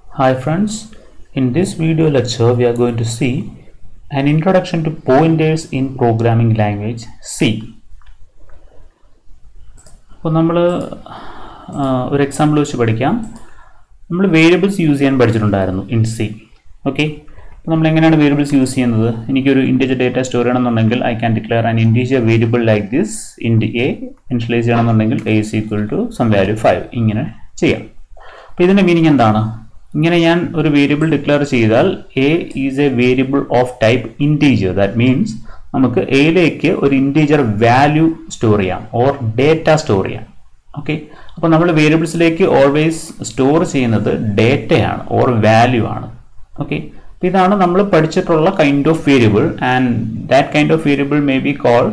Hi friends, in this video lecture we are going to see an introduction to pointers in programming language C. അപ്പോൾ നമ്മൾ ഒരു example വെച്ച് പഠിക്കാം നമ്മൾ variables use ചെയ്യാൻ പഠിച്ചിട്ടുണ്ടായിരുന്നു in C okay അപ്പോൾ നമ്മൾ എങ്ങനെയാണ് വേരിയബിൾസ് യൂസ് ചെയ്യുന്നത് എനിക്കൊരു ഇൻറ്റീജർ ഡേറ്റ സ്റ്റോർ ചെയ്യണമെന്നുണ്ടെങ്കിൽ I can declare an integer variable like this int a initialise ചെയ്യണമെന്നുണ്ടെങ്കിൽ a is equal to some value five ഇങ്ങനെ ചെയ്യാം അപ്പോൾ ഇതിൻ്റെ മീനിങ് എന്താണ് ഇങ്ങനെ ഞാൻ ഒരു വേരിയബിൾ ഡിക്ലെയർ ചെയ്താൽ a is a variable of type integer that means നമുക്ക് എയിലേക്ക് ഒരു ഇൻറ്റീജർ വാല്യൂ സ്റ്റോർ ചെയ്യാം ഓർ ഡേറ്റ സ്റ്റോർ ചെയ്യാം ഓക്കെ അപ്പോൾ നമ്മൾ വേരിയബിൾസിലേക്ക് ഓൾവേസ് സ്റ്റോർ ചെയ്യുന്നത് ഡേറ്റയാണ് ഓർ വാല്യൂ ആണ് ഓക്കെ അപ്പോൾ ഇതാണ് നമ്മൾ പഠിച്ചിട്ടുള്ള kind of variable and that kind of variable may be called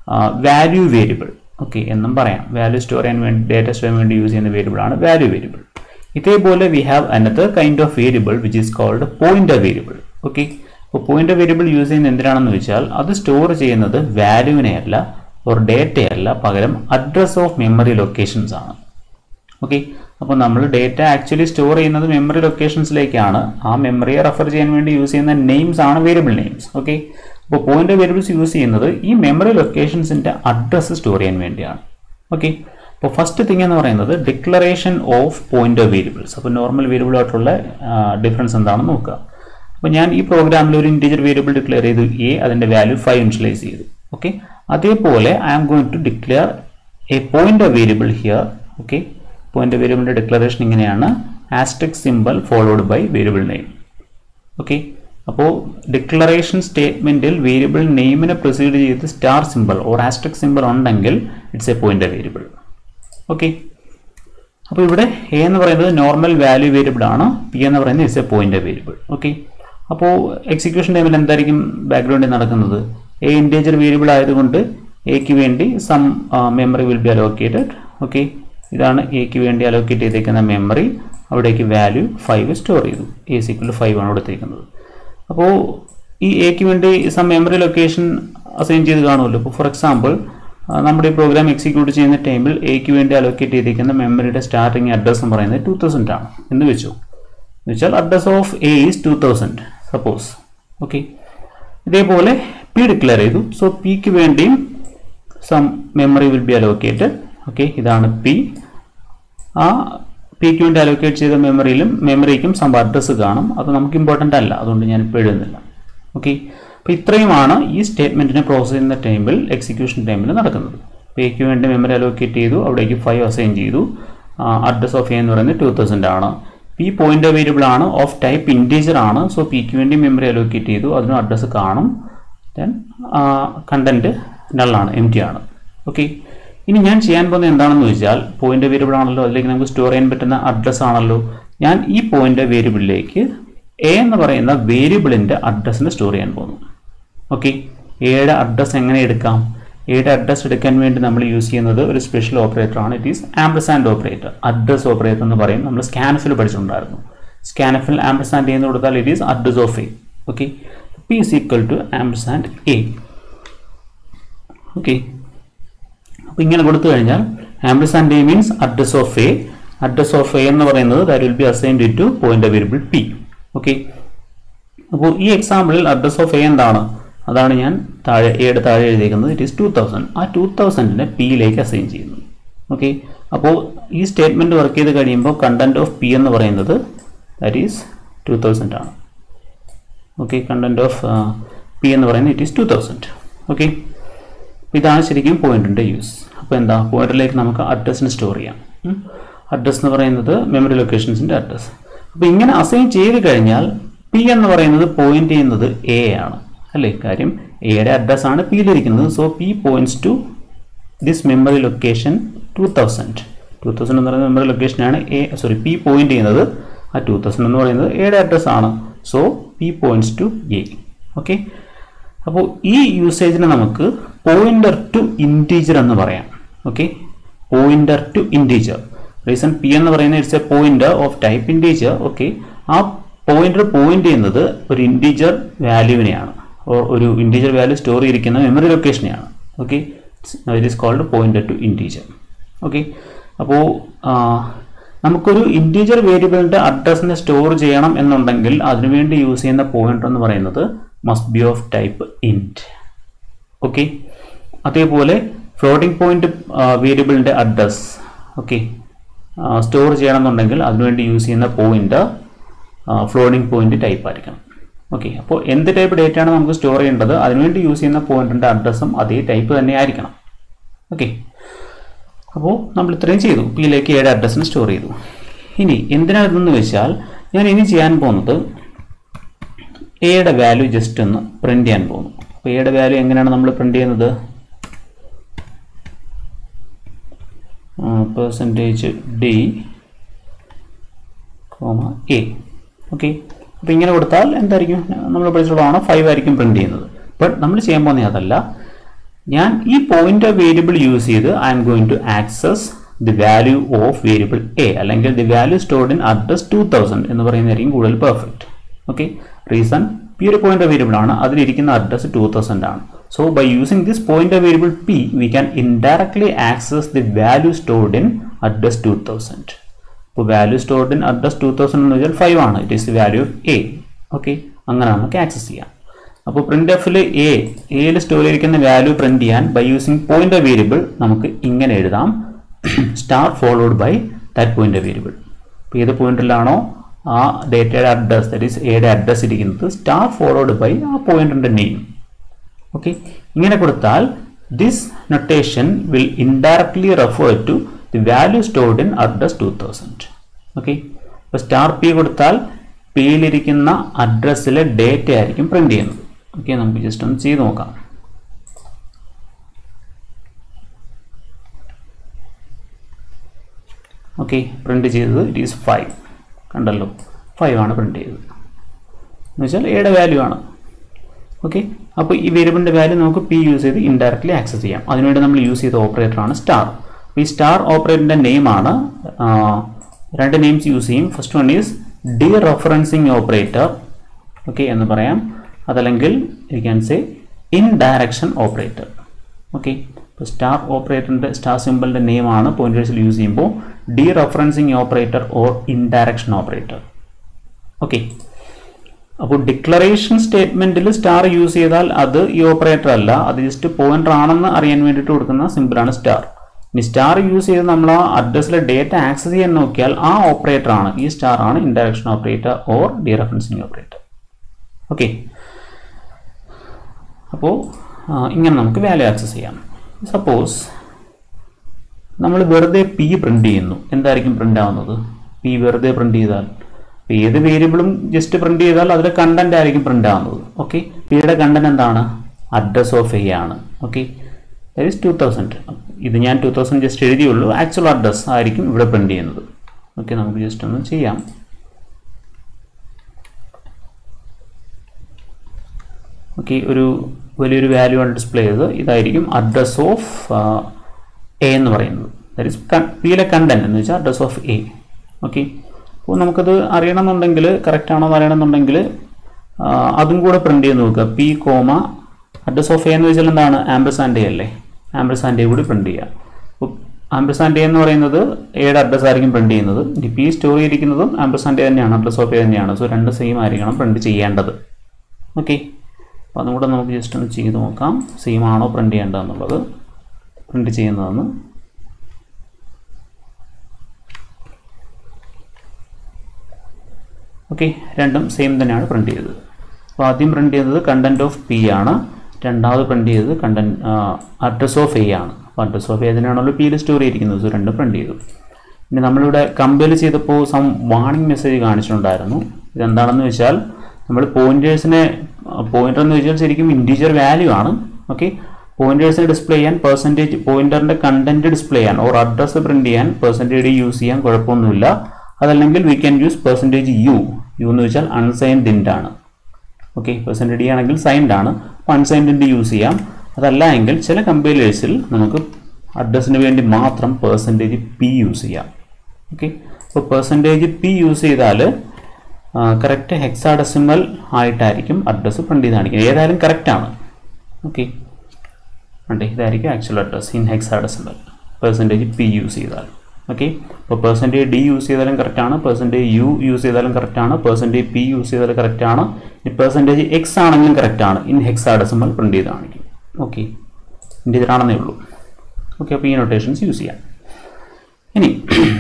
value variable okay എന്നും പറയാം വാല്യൂ സ്റ്റോർ ചെയ്യാൻ വേണ്ടി ഡേറ്റ സ്റ്റോർ ചെയ്യാൻ വേണ്ടി യൂസ് ചെയ്യുന്ന വേരിയബിൾ ആണ് വാല്യൂ വേരിയബിൾ ഇതേപോലെ we have another kind of variable which is called pointer variable okay അപ്പോൾ പോയിന്റർ വേരിയബിൾ യൂസ് ചെയ്യുന്നത് എന്തിനാണെന്ന് വെച്ചാൽ അത് സ്റ്റോർ ചെയ്യുന്നത് വാല്യൂവിനെ അല്ല ഓർ ഡേറ്റയല്ല പകരം അഡ്രസ് ഓഫ് മെമ്മറി ലൊക്കേഷൻസ് ആണ് ഓക്കെ അപ്പോൾ നമ്മൾ ഡേറ്റ ആക്ച്വലി സ്റ്റോർ ചെയ്യുന്നത് മെമ്മറി ലൊക്കേഷൻസിലേക്കാണ് ആ മെമ്മറിയെ റെഫർ ചെയ്യാൻ വേണ്ടി യൂസ് ചെയ്യുന്ന നെയിംസ് ആണ് വേരിയബിൾ നെയിംസ് ഓക്കെ അപ്പോൾ പോയിന്റ് വേരിയബിൾസ് യൂസ് ചെയ്യുന്നത് ഈ മെമ്മറി ലൊക്കേഷൻസിൻ്റെ അഡ്രസ്സ് സ്റ്റോർ ചെയ്യാൻ വേണ്ടിയാണ് ഓക്കെ അപ്പോൾ ഫസ്റ്റ് തിങ് എന്ന് പറയുന്നത് ഡിക്ലറേഷൻ ഓഫ് പോയിന്റ് വേരിയബിൾസ് അപ്പോൾ നോർമൽ വേരിയബിൾ ആയിട്ടുള്ള ഡിഫറൻസ് എന്താണെന്ന് നോക്കുക അപ്പോൾ ഞാൻ ഈ പ്രോഗ്രാമിൽ ഒരു ഇൻറ്റീജർ വേരിയബിൾ ഡിക്ലെയർ ചെയ്തു എ അതിൻ്റെ വാല്യൂ ഫൈവ് ഇൻഷ്യലൈസ് ചെയ്തു ഓക്കെ അതേപോലെ I am going to declare a point variable here okay point വേരിയബിളിൻ്റെ ഡിക്ലറേഷൻ ഇങ്ങനെയാണ് asterisk symbol followed by variable name okay അപ്പോൾ ഡിക്ലറേഷൻ സ്റ്റേറ്റ്മെൻറ്റിൽ വേരിയബിൾ നെയിമിനെ പ്രൊസീഡ് ചെയ്ത് star symbol or asterisk symbol ഉണ്ടെങ്കിൽ it's a point variable okay അപ്പോൾ ഇവിടെ എ എന്ന് പറയുന്നത് നോർമൽ വാല്യൂ വേരിയബിൾ ആണ് പി എന്ന് പറയുന്നത് it's a point variable okay അപ്പോൾ എക്സിക്യൂഷൻ ടൈമിൽ എന്തായിരിക്കും ബാക്ക്ഗ്രൗണ്ടിൽ നടക്കുന്നത് എ ഇൻറ്റേജർ വേരിയബിൾ ആയതുകൊണ്ട് എക്ക് വേണ്ടി some memory will be allocated okay ഇതാണ് എക്ക് വേണ്ടി അലോക്കേറ്റ് ചെയ്തേക്കുന്ന മെമ്മറി അവിടേക്ക് വാല്യൂ ഫൈവ് സ്റ്റോർ ചെയ്തു എ സിക്വൽ ഫൈവ് ആണ് കൊടുത്തേക്കുന്നത് അപ്പോൾ ഈ എക്ക് വേണ്ടി സം മെമ്മറി ലൊക്കേഷൻ അസൈൻ ചെയ്ത് കാണുമല്ലോ ഇപ്പോൾ ഫോർ എക്സാമ്പിൾ നമ്മുടെ ഈ പ്രോഗ്രാം എക്സിക്യൂട്ട് ചെയ്യുന്ന ടൈമിൽ എക്ക് വേണ്ടി അലോക്കേറ്റ് ചെയ്തിരിക്കുന്ന മെമ്മറിയുടെ സ്റ്റാർട്ടിങ് അഡ്രസ് എന്ന് പറയുന്നത് ടു തൗസൻഡ് ആണ് എന്ന് വെച്ചു എന്ന് വെച്ചാൽ address of A is two thousand suppose okay ഇതേപോലെ പി ഡിക്ലെയർ ചെയ്തു സോ പിക്ക് വേണ്ടിയും some memory will be allocated okay ഇതാണ് പി ആ പിക്ക് വേണ്ടി അലോക്കേറ്റ് ചെയ്ത മെമ്മറിയിലും മെമ്മറിക്കും സം അഡ്രസ്സ് കാണും അത് നമുക്ക് ഇമ്പോർട്ടൻ്റ് അല്ല അതുകൊണ്ട് ഞാൻ ഇപ്പോൾ എഴുതുന്നില്ല ഓക്കെ അപ്പോൾ ഇത്രയുമാണ് ഈ സ്റ്റേറ്റ്മെൻറ്റിനെ പ്രോസസ് ചെയ്യുന്ന ടൈമിൽ എക്സിക്യൂഷൻ ടൈമിൽ നടക്കുന്നത് പേക്ക് വേണ്ടി മെമ്മറി അലോക്കേറ്റ് ചെയ്തു അവിടേക്ക് ഫൈവ് അസൈൻ ചെയ്തു അഡ്രസ് ഓഫ് എ എന്ന് പറയുന്നത് ടു തൗസൻഡ് ആണ് പി പോയിന്റ് വേരിയബിൾ ആണ് ഓഫ് ടൈപ്പ് ഇൻറ്റീജർ ആണ് സോ പിക്ക് വേണ്ടി മെമ്മറി അലോക്കേറ്റ് ചെയ്തു അതിന് അഡ്രസ്സ് കാണും ദെൻ കണ്ടന്റ് നള്ളാണ് എം ടി ആണ് ഓക്കെ ഇനി ഞാൻ ചെയ്യാൻ പോകുന്നത് എന്താണെന്ന് ചോദിച്ചാൽ പോയിന്റ് വേരിയബിൾ ആണല്ലോ അതിലേക്ക് നമുക്ക് സ്റ്റോർ ചെയ്യാൻ പറ്റുന്ന അഡ്രസ്സ് ആണല്ലോ ഞാൻ ഈ പോയിന്റ് വേരിയബിളിലേക്ക് എ എന്ന് പറയുന്ന വേരിയബിളിൻ്റെ അഡ്രസ്സിനെ സ്റ്റോർ ചെയ്യാൻ പോകുന്നു ഓക്കെ എയുടെ അഡ്രസ്സ് എങ്ങനെ എടുക്കാം എയുടെ അഡ്രസ്സ് എടുക്കാൻ വേണ്ടി നമ്മൾ യൂസ് ചെയ്യുന്നത് ഒരു സ്പെഷ്യൽ ഓപ്പറേറ്റർ ആണ് it is ampersand operator address operator എന്ന് പറയും നമ്മൾ സ്കാനഫിൽ പഠിച്ചിട്ടുണ്ടായിരുന്നു സ്കാനഫിൽ ആംബ്രസാൻഡ് ചെയ്യുന്ന കൊടുത്താൽ it is address of A okay P is equal to ampersand A okay അപ്പോൾ ഇങ്ങനെ കൊടുത്തു കഴിഞ്ഞാൽ ampersand A means address of A address of A എന്ന് പറയുന്നത് that will be assigned to point variable P okay അപ്പോൾ ഈ എക്സാമ്പിളിൽ address of A എന്താണ് അതാണ് ഞാൻ താഴെ എയുടെ താഴെ എഴുതിയിരിക്കുന്നത് ഇറ്റ് ഈസ് ടു തൗസൻഡ് ആ ടു തൗസൻഡിനെ പിയിലേക്ക് അസൈൻ ചെയ്യുന്നു ഓക്കെ അപ്പോൾ ഈ സ്റ്റേറ്റ്മെൻറ്റ് വർക്ക് ചെയ്ത് കഴിയുമ്പോൾ കണ്ടന്റ് ഓഫ് പി എന്ന് പറയുന്നത് ദാറ്റ് ഈസ് ടു തൗസൻഡ് ആണ് ഓക്കെ കണ്ടന്റ് ഓഫ് പി എന്ന് പറയുന്നത് it is two thousand okay ഇതാണ് ശരിക്കും പോയിന്റിൻ്റെ യൂസ് അപ്പോൾ എന്താ പോയിന്റിലേക്ക് നമുക്ക് അഡ്രസ്സിന് സ്റ്റോർ ചെയ്യാം അഡ്രസ്സ് എന്ന് പറയുന്നത് മെമ്മറി ലൊക്കേഷൻസിൻ്റെ അഡ്രസ്സ് അപ്പോൾ ഇങ്ങനെ അസൈൻ ചെയ്ത് കഴിഞ്ഞാൽ പി എന്ന് പറയുന്നത് പോയിന്റ് ചെയ്യുന്നത് എ ആണ് അല്ലേ കാര്യം എയുടെ അഡ്രസ് ആണ് പിയിലിരിക്കുന്നത് so P points to this memory location two thousand two thousand എന്ന് പറയുന്ന മെമ്മറി ലൊക്കേഷനാണ് എ സോറി പി പോയിന്റ് ചെയ്യുന്നത് ആ ടു തൗസൻഡ് എന്ന് പറയുന്നത് എയുടെ അഡ്രസ് ആണ് so P points to A okay അപ്പോൾ ഈ യൂസേജിനെ നമുക്ക് പോയിന്റർ ടു ഇൻറ്റീജർ എന്ന് പറയാം okay pointer to integer reason P എന്ന് പറയുന്നത് it's a pointer of type integer okay ആ പോയിന്റർ പോയിന്റ് ചെയ്യുന്നത് ഒരു ഇൻറ്റീജർ വാല്യൂവിനെയാണ് ഒരു ഇൻറ്റീജർ വാല്യൂ സ്റ്റോർ ചെയ്തിരിക്കുന്ന മെമ്മറി ലൊക്കേഷനെയാണ് okay it is called pointer to integer okay അപ്പോൾ നമുക്കൊരു ഇൻറ്റീജർ വേരിയബിളിന്റെ അഡ്രസ്സിനെ സ്റ്റോർ ചെയ്യണം എന്നുണ്ടെങ്കിൽ അതിനുവേണ്ടി യൂസ് ചെയ്യുന്ന പോയിന്റർ എന്ന് പറയുന്നത് must be of type int okay അതേപോലെ ഫ്ലോട്ടിംഗ് പോയിന്റ് വേരിയബിളിന്റെ അഡ്രസ് ഓക്കെ സ്റ്റോർ ചെയ്യണമെന്നുണ്ടെങ്കിൽ അതിനുവേണ്ടി യൂസ് ചെയ്യുന്ന പോയിന്റ് ഫ്ലോട്ടിംഗ് പോയിന്റ് ടൈപ്പ് ആയിരിക്കണം ഓക്കെ അപ്പോൾ എന്ത് ടൈപ്പ് ഡേറ്റ ആണ് നമുക്ക് സ്റ്റോർ ചെയ്യേണ്ടത് അതിനുവേണ്ടി യൂസ് ചെയ്യുന്ന പോയിന്റിന്റെ അഡ്രസ്സും അതേ ടൈപ്പ് തന്നെ ആയിരിക്കണം ഓക്കെ അപ്പോൾ നമ്മൾ ഇത്രയും ചെയ്തു പിയിലേക്ക് ഏഴ് അഡ്രസ്സിന് സ്റ്റോർ ചെയ്തു ഇനി എന്തിനാണ് ഇതെന്ന് വെച്ചാൽ ഞാൻ ഇനി ചെയ്യാൻ പോകുന്നത് എയുടെ വാല്യൂ ജസ്റ്റ് ഒന്ന് പ്രിന്റ് ചെയ്യാൻ പോകുന്നു അപ്പോൾ എയുടെ വാല്യൂ എങ്ങനെയാണ് നമ്മൾ പ്രിന്റ് ചെയ്യുന്നത് percentage D comma A okay അപ്പോൾ ഇങ്ങനെ കൊടുത്താൽ എന്തായിരിക്കും നമ്മൾ പഠിച്ചിട്ടുള്ളതാണ് ഫൈവ് ആയിരിക്കും പ്രിന്റ് ചെയ്യുന്നത് ബട്ട് നമ്മൾ ചെയ്യാൻ പോകുന്നത് അതല്ല ഞാൻ ഈ പോയിന്റ് വേരിയബിൾ യൂസ് ചെയ്ത് I'm going to access the value of variable A അല്ലെങ്കിൽ the value stored in address two thousand എന്ന് പറയുന്നതായിരിക്കും കൂടുതൽ പെർഫെക്റ്റ് ഓക്കെ റീസൺ ഈ ഒരു പോയിന്റ് വേരിയബിൾ ആണ് അതിലിരിക്കുന്ന അഡ്രസ് ടു തൗസൻഡ് ആണ് so by using this point variable P we can indirectly access the value stored in address two thousand ഇപ്പോൾ value stored in address two thousand എന്ന് വെച്ചാൽ five ആണ് it is the value of A okay അങ്ങനെ നമുക്ക് access ചെയ്യാം അപ്പോൾ print എഫിൽ A എയിൽ സ്റ്റോർ ചെയ്തിരിക്കുന്ന വാല്യൂ പ്രിന്റ് ചെയ്യാൻ ബൈ യൂസിങ് പോയിന്റ് വേരിയബിൾ നമുക്ക് ഇങ്ങനെ എഴുതാം star followed by that point variable ഇപ്പോൾ ഏത് പോയിന്റിലാണോ ആ ഡേറ്റയുടെ അഡ്രസ് ദറ്റ് ഈസ് എയുടെ അഡ്രസ് ഇരിക്കുന്നത് സ്റ്റാർ ഫോളോഡ് ബൈ ആ പോയിന്റിന്റെ നെയിം ഓക്കെ ഇങ്ങനെ കൊടുത്താൽ this notation will indirectly refer to the value stored in address two thousand okay ഇപ്പോൾ സ്റ്റാർ പി കൊടുത്താൽ പിയിലിരിക്കുന്ന അഡ്രസ്സിലെ ഡേറ്റ ആയിരിക്കും പ്രിന്റ് ചെയ്യുന്നത് ഓക്കെ നമുക്ക് ജസ്റ്റ് ഒന്ന് ചെയ്ത് നോക്കാം ഓക്കെ പ്രിന്റ് ചെയ്തത് ഇറ്റ് ഈസ് ഫൈവ് കണ്ടല്ലോ ഫൈവ് ആണ് പ്രിന്റ് ചെയ്തത് എന്ന് വെച്ചാൽ എയുടെ വാല്യൂ ആണ് ഓക്കെ അപ്പോൾ ഈ വേരിയബിളിൻ്റെ വാല്യൂ നമുക്ക് പി യൂസ് ചെയ്ത് ഇൻഡയറക്ട്ലി ആക്സസ് ചെയ്യാം അതിനുവേണ്ടി നമ്മൾ യൂസ് ചെയ്ത ഓപ്പറേറ്ററാണ് സ്റ്റാർ ഈ സ്റ്റാർ ഓപ്പറേറ്ററിൻ്റെ നെയിമാണ് രണ്ട് നെയിംസ് യൂസ് ചെയ്യും first one is dereferencing operator okay എന്ന് പറയാം അതല്ലെങ്കിൽ you can say indirection operator okay ഇപ്പോൾ സ്റ്റാർ ഓപ്പറേറ്ററിൻ്റെ സ്റ്റാർ സിമ്പിളിൻ്റെ നെയിമാണ് പോയിന്റേഴ്സിൽ യൂസ് ചെയ്യുമ്പോൾ dereferencing operator or indirection operator okay അപ്പോൾ ഡിക്ലറേഷൻ സ്റ്റേറ്റ്മെന്റിൽ സ്റ്റാർ യൂസ് ചെയ്താൽ അത് ഈ ഓപ്പറേറ്റർ അല്ല അത് ജസ്റ്റ് പോയിന്റർ ആണെന്ന് അറിയാൻ വേണ്ടിയിട്ട് കൊടുക്കുന്ന സിമ്പിളാണ് സ്റ്റാർ ഇനി സ്റ്റാർ യൂസ് ചെയ്ത് നമ്മൾ ആ അഡ്രസ്സിലെ ഡേറ്റ ആക്സസ് ചെയ്യാൻ നോക്കിയാൽ ആ ഓപ്പറേറ്റർ ആണ് ഈ സ്റ്റാർ ആണ് indirection operator or dereferencing operator okay അപ്പോൾ ഇങ്ങനെ നമുക്ക് വാല്യൂ ആക്സസ് ചെയ്യാം സപ്പോസ് നമ്മൾ വെറുതെ പി പ്രിന്റ് ചെയ്യുന്നു എന്തായിരിക്കും പ്രിന്റ് ആവുന്നത് പി വെറുതെ പ്രിന്റ് ചെയ്താൽ ഏത് വേരിയബിളും ജസ്റ്റ് പ്രിന്റ് ചെയ്താൽ അതിലെ കണ്ടന്റ് ആയിരിക്കും പ്രിന്റ് ആവുന്നത് ഓക്കെ പിയുടെ കണ്ടന്റ് എന്താണ് അഡ്രസ് ഓഫ് എ ആണ് okay that is two thousand ഇത് ഞാൻ ടു തൗസൻഡ് ജസ്റ്റ് എഴുതിയുള്ളൂ ആക്ച്വൽ അഡ്രസ് ആയിരിക്കും ഇവിടെ പ്രിന്റ് ചെയ്യുന്നത് ഓക്കെ നമുക്ക് ജസ്റ്റ് ഒന്ന് ചെയ്യാം ഓക്കെ ഒരു വലിയൊരു വാല്യൂ ആണ് ഡിസ്പ്ലേ ചെയ്തത് ഇതായിരിക്കും അഡ്രസ് ഓഫ് എ എന്ന് പറയുന്നത് ദാറ്റ് ഇസ് പിയിലെ കണ്ടന്റ് എന്ന് വെച്ചാൽ അഡ്രസ് ഓഫ് എ ഓക്കെ അപ്പോൾ നമുക്കത് അറിയണമെന്നുണ്ടെങ്കിൽ കറക്റ്റ് ആണോ എന്ന് അറിയണമെന്നുണ്ടെങ്കിൽ അതും കൂടെ പ്രിന്റ് ചെയ്ത് നോക്കുക P comma address of A എന്ന് വെച്ചാൽ എന്താണ് ആംബസാൻഡേ അല്ലേ ആംബസാൻഡേ കൂടി പ്രിന്റ് ചെയ്യുക അപ്പോൾ ആംബസാൻഡേ എന്ന് പറയുന്നത് എയുടെ അഡ്രസ് ആയിരിക്കും പ്രിന്റ് ചെയ്യുന്നത് ഇനി പി സ്റ്റോർ ചെയ്തിരിക്കുന്നതും ആംബസാൻഡേ തന്നെയാണ് അഡ്രസ് ഓഫ് എ തന്നെയാണ് സോ രണ്ട് സെയിം ആയിരിക്കണം പ്രിന്റ് ചെയ്യേണ്ടത് ഓക്കെ അപ്പോൾ അതും കൂടെ നമുക്ക് ജസ്റ്റ് ഒന്ന് ചെയ്ത് നോക്കാം സെയിം ആണോ പ്രിന്റ് ചെയ്യേണ്ടതെന്നുള്ളത് പ്രിന്റ് ചെയ്യുന്നതെന്ന് ഓക്കെ രണ്ടും സെയിം തന്നെയാണ് പ്രിന്റ് ചെയ്തത് അപ്പോൾ ആദ്യം പ്രിന്റ് ചെയ്തത് കണ്ടന്റ് ഓഫ് പി ആണ് രണ്ടാമത് പ്രിന്റ് ചെയ്തത് കണ്ടന്റ് അഡ്രസ് ഓഫ് എ ആണ് അപ്പോൾ അഡ്രസ് ഓഫ് എ തന്നെയാണല്ലോ പിയിൽ സ്റ്റോർ ചെയ്തിരിക്കുന്നത് സോ രണ്ടും പ്രിന്റ് ചെയ്തു ഇനി നമ്മളിവിടെ കമ്പയർ ചെയ്തപ്പോൾ സം വാണിംഗ് മെസ്സേജ് കാണിച്ചിട്ടുണ്ടായിരുന്നു ഇതെന്താണെന്ന് വെച്ചാൽ നമ്മൾ പോയിന്റേഴ്സിനെ പോയിന്റർ എന്ന് വെച്ചാൽ ശരിക്കും ഇൻറ്റീജർ വാല്യൂ ആണ് ഓക്കെ പോയിന്റേഴ്സിനെ ഡിസ്പ്ലേ ചെയ്യാൻ പെർസെൻറ്റേജ് പോയിന്ററിന്റെ കണ്ടന്റ് ഡിസ്പ്ലേ ചെയ്യാൻ ഓർ അഡ്രസ്സ് പ്രിന്റ് ചെയ്യാൻ പെർസെൻറ്റേജ് യൂസ് ചെയ്യാൻ കുഴപ്പമൊന്നുമില്ല അതല്ലെങ്കിൽ we can use percentage U U എന്ന് വെച്ചാൽ അൺസൈൻഡ് ഇൻഡ് ആണ് ഓക്കെ പെർസെൻറ്റേജ് ഡി ആണെങ്കിൽ സൈൻഡ് ആണ് അപ്പോൾ അൺസൈൻഡ് ഇൻഡ് യൂസ് ചെയ്യാം അതല്ല എങ്കിൽ ചില കമ്പൈലേഴ്സിൽ നമുക്ക് അഡ്രസ്സിന് വേണ്ടി മാത്രം പെർസെൻറ്റേജ് പി യൂസ് ചെയ്യാം ഓക്കെ അപ്പോൾ പെർസെൻറ്റേജ് പി യൂസ് ചെയ്താൽ കറക്റ്റ് ഹെക്സാഡെസിമൽ ആയിട്ടായിരിക്കും അഡ്രസ്സ് പ്രിന്റ് ചെയ്ത് കാണിക്കുന്നത് ഏതായാലും കറക്റ്റ് ആണ് ഓക്കെ ഉണ്ട് ഇതായിരിക്കും actual address in hexadecimal percentage P use ചെയ്താൽ ഓക്കെ അപ്പോൾ പെർസെൻറ്റേജ് ഡി യൂസ് ചെയ്താലും കറക്റ്റാണ് പെർസെൻറ്റേജ് യു യൂസ് ചെയ്താലും കറക്റ്റാണ് പെർസെൻറ്റേജ് പി യൂസ് ചെയ്താലും കറക്റ്റാണ് ഇനി പെർസെൻറ്റേജ് എക്സ് ആണെങ്കിലും കറക്റ്റാണ് ഇൻ ഹെക്സാഡെസിമൽ പ്രിൻറ്റ് ചെയ്താണെങ്കിൽ ഓക്കെ ഇൻറ്റീജർ ആണെന്നേ ഉള്ളൂ ഓക്കെ അപ്പോൾ ഈ നൊട്ടേഷൻസ് യൂസ് ചെയ്യാം ഇനി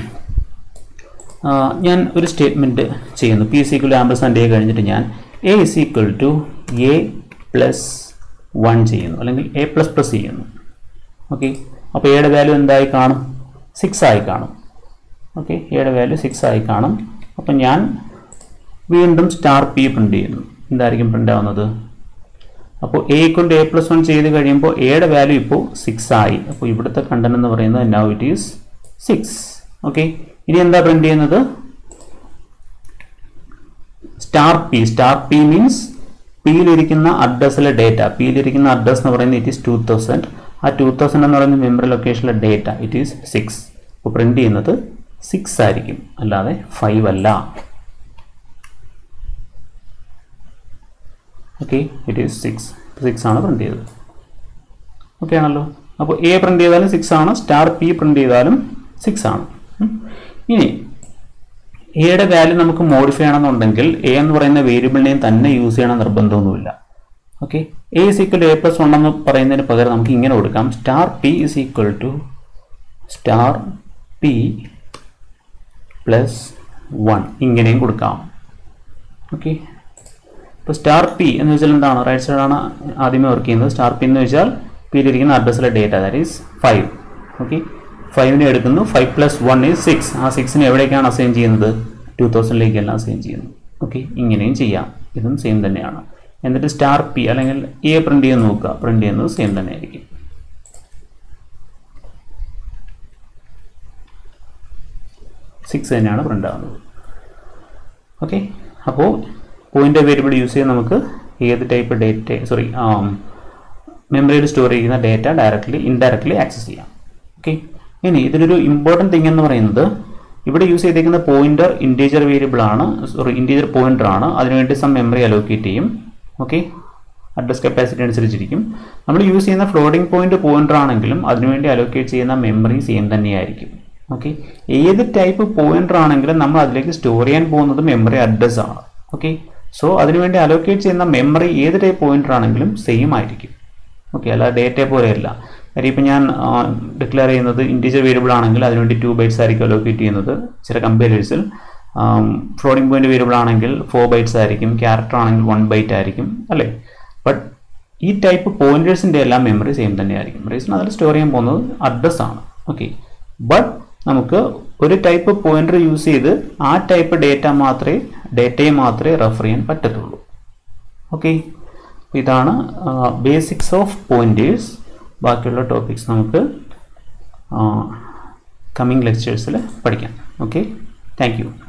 ആ, ഞാൻ ഒരു സ്റ്റേറ്റ്മെൻറ്റ് ചെയ്യുന്നു P is equal ampersand A കഴിഞ്ഞിട്ട് ഞാൻ A is equal to A plus one ചെയ്യുന്നു അല്ലെങ്കിൽ എ പ്ലസ് പ്ലസ് ചെയ്യുന്നു ഓക്കെ അപ്പോൾ എയുടെ വാല്യൂ എന്തായി കാണും സിക്സ് ആയി കാണും ഓക്കെ എയുടെ വാല്യൂ സിക്സ് ആയി കാണും അപ്പം ഞാൻ വീണ്ടും സ്റ്റാർ പി പ്രിൻ്റ് ചെയ്യുന്നു എന്തായിരിക്കും പ്രിൻ്റ് ആവുന്നത് അപ്പോൾ എ കൊണ്ട് എ പ്ലസ് വൺ ചെയ്ത് കഴിയുമ്പോൾ എയുടെ വാല്യൂ ഇപ്പോൾ സിക്സ് ആയി അപ്പോൾ ഇവിടുത്തെ കണ്ടന്റ് എന്ന് പറയുന്നത് now it is six okay ഇനി എന്താ പ്രിന്റ് ചെയ്യുന്നത് star P star P means പിയിലിരിക്കുന്ന അഡ്രസ്സിലെ ഡേറ്റ പിയിലിരിക്കുന്ന അഡ്രസ് എന്ന് പറയുന്നത് ഇറ്റ് ഈസ് ടു തൗസൻഡ് ആ ടു തൗസൻഡ് എന്ന് പറയുന്ന മെമ്മറി ലൊക്കേഷനിലെ ഡേറ്റ ഇറ്റ് ഈസ് സിക്സ് അപ്പോൾ പ്രിന്റ് ചെയ്യുന്നത് സിക്സ് ആയിരിക്കും അല്ലാതെ ഫൈവ് അല്ല okay it is six six ആണ് പ്രിന്റ് ചെയ്തത് ഓക്കെ ആണല്ലോ അപ്പോൾ എ പ്രിന്റ് ചെയ്താലും സിക്സ് ആണ് സ്റ്റാർ പി പ്രിന്റ് ചെയ്താലും സിക്സ് ആണ് ഉം. ഇനി എയുടെ വാല്യൂ നമുക്ക് മോഡിഫൈ ചെയ്യണമെന്നുണ്ടെങ്കിൽ എ എന്ന് പറയുന്ന വേരിയബിളിനെയും തന്നെ യൂസ് ചെയ്യണം നിർബന്ധമൊന്നുമില്ല okay A is equal A plus one എന്ന് പറയുന്നതിന് പകരം നമുക്ക് ഇങ്ങനെ കൊടുക്കാം star P is equal to star P plus one ഇങ്ങനെയും കൊടുക്കാം ഓക്കെ ഇപ്പോൾ സ്റ്റാർ പി എന്ന് വെച്ചാൽ എന്താണ് റൈറ്റ് സൈഡാണ് ആദ്യമേ വർക്ക് ചെയ്യുന്നത് സ്റ്റാർ പി എന്ന് വെച്ചാൽ പിയിലിരിക്കുന്ന അഡ്രസ്സിലെ data that is five okay ഫൈവിനെ എടുക്കുന്നു five plus one is six ആ സിക്സിനെ എവിടേക്കാണ് അസൈൻ ചെയ്യുന്നത് ടു തൗസൻഡിലേക്കെല്ലാം അസൈൻ ചെയ്യുന്നു ഓക്കെ ഇങ്ങനെയും ചെയ്യാം ഇതും സെയിം തന്നെയാണ് എന്നിട്ട് സ്റ്റാർ പി അല്ലെങ്കിൽ എ പ്രിന്റ് ചെയ്ത് നോക്കുക പ്രിന്റ് ചെയ്യുന്നത് സെയിം തന്നെ ആയിരിക്കും സിക്സ് തന്നെയാണ് പ്രിന്റ് ആവുന്നത് ഓക്കെ അപ്പോൾ പോയിന്റ് വേരിയബിൾ യൂസ് ചെയ്ത് നമുക്ക് ഏത് ടൈപ്പ് ഡേറ്റ സോറി മെമ്മറിയിൽ സ്റ്റോർ ചെയ്യുന്ന ഡേറ്റ ഡയറക്റ്റ്ലി ഇൻഡയറക്റ്റ്ലി ആക്സസ് ചെയ്യാം ഓക്കെ ഇനി ഇതിലൊരു ഇമ്പോർട്ടൻറ്റ് തിങ് എന്ന് പറയുന്നത് ഇവിടെ യൂസ് ചെയ്തിരിക്കുന്ന പോയിന്റർ ഇൻറ്റീജർ വേരിയബിൾ ആണ് സോറി ഇൻറ്റീജർ പോയിന്റർ ആണ് അതിനുവേണ്ടി സം മെമ്മറി അലോക്കേറ്റ് ചെയ്യും ഓക്കെ അഡ്രസ് കപ്പാസിറ്റി അനുസരിച്ചിരിക്കും നമ്മൾ യൂസ് ചെയ്യുന്ന ഫ്ലോട്ടിംഗ് പോയിന്റ് പോയിന്റർ ആണെങ്കിലും അതിനുവേണ്ടി അലോക്കേറ്റ് ചെയ്യുന്ന മെമ്മറി സെയിം തന്നെയായിരിക്കും ഓക്കെ ഏത് ടൈപ്പ് പോയിന്റർ ആണെങ്കിലും നമ്മൾ അതിലേക്ക് സ്റ്റോർ ചെയ്യാൻ പോകുന്നത് മെമ്മറി അഡ്രസ് ആണ് ഓക്കെ സോ അതിനുവേണ്ടി അലോക്കേറ്റ് ചെയ്യുന്ന മെമ്മറി ഏത് ടൈപ്പ് പോയിന്റർ ആണെങ്കിലും സെയിം ആയിരിക്കും ഓക്കെ അല്ല ഡേറ്റ പോലെയല്ല കാര്യം ഇപ്പം ഞാൻ ഡിക്ലെയർ ചെയ്യുന്നത് ഇൻറ്റീജർ വേരിയബിൾ ആണെങ്കിൽ അതിനുവേണ്ടി ടു ബൈറ്റ്സ് ആയിരിക്കും അലോക്കേറ്റ് ചെയ്യുന്നത് ചില കമ്പാരിസൺ ഫ്ലോട്ടിംഗ് പോയിന്റ് വേരിയബിൾ ആണെങ്കിൽ ഫോർ ബൈറ്റ്സ് ആയിരിക്കും ക്യാരക്ടർ ആണെങ്കിൽ വൺ ബൈറ്റ് ആയിരിക്കും അല്ലേ ബട്ട് ഈ ടൈപ്പ് പോയിന്റേഴ്സിൻ്റെ എല്ലാം മെമ്മറി സെയിം തന്നെയായിരിക്കും റീസൺ അതിൽ സ്റ്റോർ ചെയ്യാൻ പോകുന്നത് അഡ്രസ് ആണ് ഓക്കെ ബട്ട് നമുക്ക് ഒരു ടൈപ്പ് പോയിന്റർ യൂസ് ചെയ്ത് ആ ടൈപ്പ് ഡേറ്റ മാത്രമേ ഡേറ്റയെ മാത്രമേ റെഫർ ചെയ്യാൻ പറ്റത്തുള്ളൂ ഓക്കെ ഇതാണ് ബേസിക്സ് ഓഫ് പോയിന്റേഴ്സ് ബാക്കിയുള്ള ടോപ്പിക്സ് നമുക്ക് കമ്മിങ് ലെക്ചേഴ്സിൽ പഠിക്കാം ഓക്കെ താങ്ക് യു